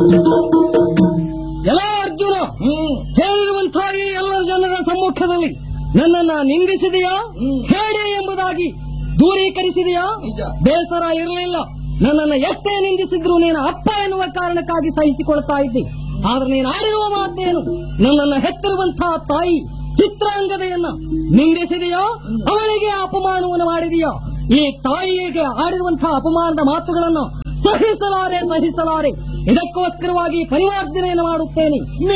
ಎಲ್ಲ ಅರ್ಜುನ ಸೇರಿರುವಂತಹ ಈ ಎಲ್ಲ ಜನರ ಸಮ್ಮುಖದಲ್ಲಿ ನನ್ನನ್ನ ನಿಂದಿಸಿದೆಯಾ ಹೇಳಿ ಎಂಬುದಾಗಿ ದೂರೀಕರಿಸಿದೆಯಾ ನಿಜ. ಬೇಸರ ಇರಲಿಲ್ಲ ನನ್ನನ್ನ ಎಷ್ಟೇ ನಿಂದಿಸಿದ್ರು ನೀನು ಅಪ್ಪ ಎನ್ನುವ ಕಾರಣಕ್ಕಾಗಿ ಸಹಿಸಿಕೊಳ್ತಾ ಇದ್ದೆ ಆದ್ರೆ ನೀನು ಆಡಿರುವ ಮಾತೇನು ನನ್ನನ್ನ ಹೆತ್ತಿರುವಂತಹ ತಾಯಿ ಚಿತ್ರಾಂಗದೆಯನ್ನ ನಿಂದಿಸಿದೆಯೋ ಅವಳಿಗೆ ಅಪಮಾನವನ್ನು ಮಾಡಿದೆಯೋ ಈ ತಾಯಿಗೆ ಆಡಿರುವಂತಹ ಅಪಮಾನದ ಮಾತುಗಳನ್ನು ಸಹಿಸಲಾರೆ ಸಹಿಸಲಾರೆ ಇದಕ್ಕೋಸ್ಕರವಾಗಿ ಪರಿವರ್ತನೆಯನ್ನು ಮಾಡುತ್ತೇನೆ